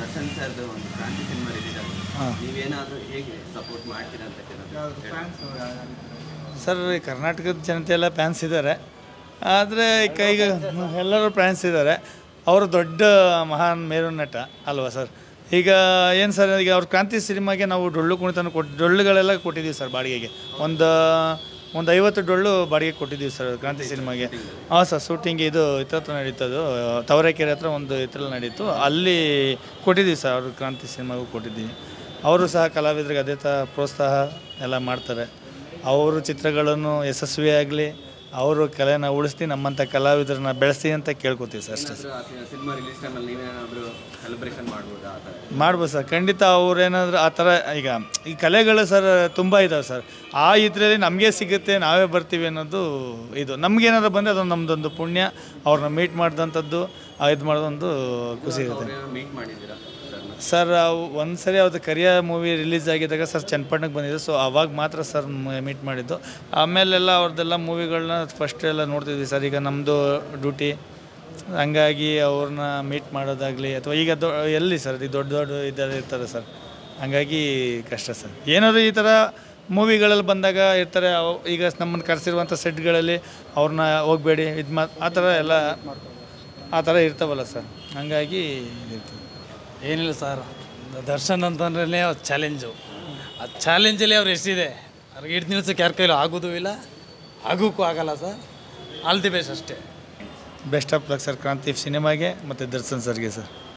ದರ್ಶನ್ ಸರ್ದು ಒಂದು ಕ್ರಾಂತಿ ಸಿನಿಮಾ ರಿಲೀಸ್ ಆಗಿದೆ ಹಾಂ. ನೀವೇನಾದರೂ ಹೇಗೆ ಸಪೋರ್ಟ್ ಮಾಡ್ತೀರಾ ಅಂತ ಕೇಳೋದು ಸರ್ ಈ ಕರ್ನಾಟಕದ ಜನತೆ ಎಲ್ಲ ಫ್ಯಾನ್ಸ್ ಇದ್ದಾರೆ ಆದರೆ ಈಗ ಈಗ ಎಲ್ಲರೂ ಫ್ಯಾನ್ಸ್ ಇದ್ದಾರೆ ಅವರು ದೊಡ್ಡ ಮಹಾನ್ ಮೇರು ನಟ ಅಲ್ವಾ ಸರ್ ಈಗ ಏನು ಸರ್ ಈಗ ಅವ್ರ ಕ್ರಾಂತಿ ಸಿನಿಮಾಗೆ ನಾವು ಡೊಳ್ಳು ಕುಣಿತನ ಕೊಟ್ಟು ಡೊಳ್ಳುಗಳೆಲ್ಲ ಕೊಟ್ಟಿದ್ದೀವಿ ಸರ್ ಬಾಡಿಗೆಗೆ ಒಂದು ಒಂದು ಐವತ್ತು ಡೊಳ್ಳು ಬಾಡಿಗೆ ಕೊಟ್ಟಿದ್ದೀವಿ ಸರ್ ಕ್ರಾಂತಿ ಸಿನಿಮಾಗೆ ಹಾಂ ಸರ್ ಶೂಟಿಂಗ್ ಇದು ಇದ್ರ ಹತ್ರ ನಡೀತದು ತವರೇಕೆರೆ ಹತ್ರ ಒಂದು ಇದ್ರಲ್ಲಿ ನಡೀತು ಅಲ್ಲಿ ಕೊಟ್ಟಿದ್ದೀವಿ ಸರ್ ಅವ್ರ ಕ್ರಾಂತಿ ಸಿನಿಮಾಗೂ ಕೊಟ್ಟಿದ್ದೀವಿ ಅವರು ಸಹ ಕಲಾವಿದರಿಗೆ ಅದೇ ಥರ ಪ್ರೋತ್ಸಾಹ ಎಲ್ಲ ಮಾಡ್ತಾರೆ ಅವರು ಚಿತ್ರಗಳನ್ನು ಯಶಸ್ವಿಯಾಗಲಿ ಅವರು ಕಲೆನ ಉಳಿಸ್ತಿ ನಮ್ಮಂಥ ಕಲಾವಿದರನ್ನ ಬೆಳೆಸಿ ಅಂತ ಕೇಳ್ಕೊತೀವಿ ಸರ್ ಅಷ್ಟೇ ಸರ್ ಏನಾದರೂ ಆ ಸಿನಿಮಾ ರಿಲೀಸ್ ಟೈಮಲ್ಲಿ ನೀವೇನಾದರೂ ಸೆಲೆಬ್ರೇಷನ್ ಮಾಡ್ಬೋದಾ ಆ ಥರ ಮಾಡ್ಬೋದು ಸರ್ ಖಂಡಿತ ಅವ್ರೇನಾದರೂ ಆ ಥರ ಈಗ ಈ ಕಲೆಗಳು ಸರ್ ತುಂಬ ಇದಾವೆ ಸರ್ ಆ ಇದರಲ್ಲಿ ನಮಗೆ ಸಿಗುತ್ತೆ ನಾವೇ ಬರ್ತೀವಿ ಅನ್ನೋದು ಇದು ನಮಗೇನಾದ್ರು ಬಂದರೆ ಅದೊಂದು ನಮ್ಮದೊಂದು ಪುಣ್ಯ ಅವ್ರನ್ನ ಮೀಟ್ ಮಾಡಿದಂಥದ್ದು ಇದು ಮಾಡೋದೊಂದು ಖುಷಿ ಇರುತ್ತೆ ಅವ್ರೇನೋ ಮೀಟ್ ಮಾಡಿದ್ದೀರಾ ಸರ್ನ ಸರ್ ಒಂದು ಸರಿ ಅವ್ರದ್ದು ಕರಿಯ ಮೂವಿ ರಿಲೀಸ್ ಆಗಿದ್ದಾಗ ಸರ್ ಚನ್ನಪಟ್ಟಣಕ್ಕೆ ಬಂದಿದ್ದು ಸೊ ಅವಾಗ ಮಾತ್ರ ಸರ್ ಮೀಟ್ ಮಾಡಿದ್ದು ಆಮೇಲೆಲ್ಲ ಅವ್ರದ್ದೆಲ್ಲ ಮೂವಿಗಳನ್ನ ಫಸ್ಟ್ ಎಲ್ಲ ನೋಡ್ತಿದ್ವಿ ಸರ್ ಈಗ ನಮ್ಮದು ಡ್ಯೂಟಿ ಹಂಗಾಗಿ ಅವ್ರನ್ನ ಮೀಟ್ ಮಾಡೋದಾಗಲಿ ಅಥವಾ ಈಗ ದೊ ಎಲ್ಲಿ ಸರ್ ಈ ದೊಡ್ಡ ದೊಡ್ಡ ಇದರಲ್ಲಿ ಇರ್ತಾರೆ ಸರ್ ಹಂಗಾಗಿ ಕಷ್ಟ ಸರ್ ಏನಾದರೂ ಈ ಥರ ಮೂವಿಗಳಲ್ಲಿ ಬಂದಾಗ ಇರ್ತಾರೆ ಅವ್- ಈಗ ನಮ್ಮನ್ನು ಕರೆಸಿರುವಂಥ ಸೆಟ್ಗಳಲ್ಲಿ ಅವ್ರನ್ನ ಹೋಗಬೇಡಿ ಇದು ಮಾ ಆ ಥರ ಎಲ್ಲ ಆ ಥರ ಇರ್ತಾವಲ್ಲ ಸರ್ ಹಂಗಾಗಿ ಇದಿರ್ತದೆ ಏನಿಲ್ಲ ಸರ್ ದರ್ಶನ್ ಅಂತಂದ್ರೆ ಚಾಲೆಂಜು ಆ ಚಾಲೆಂಜಲ್ಲಿ ಅವ್ರು ಎಷ್ಟಿದೆ ಅವ್ರಿಗೆ ಹಿಡ್ದು ನಿಲ್ಸೋಕೆ ಯಾರ ಕೈಲೂ ಆಗೋದೂ ಇಲ್ಲ ಆಗೋಕ್ಕೂ ಆಗಲ್ಲ ಸರ್ ಆಲ್ ದಿ ಬೆಸ್ಟ್ ಅಷ್ಟೇ best of luck sir Kranti ಸಿನಿಮಾಗೆ ಮತ್ತು ದರ್ಶನ್ ಸರ್ಗೆ ಸರ್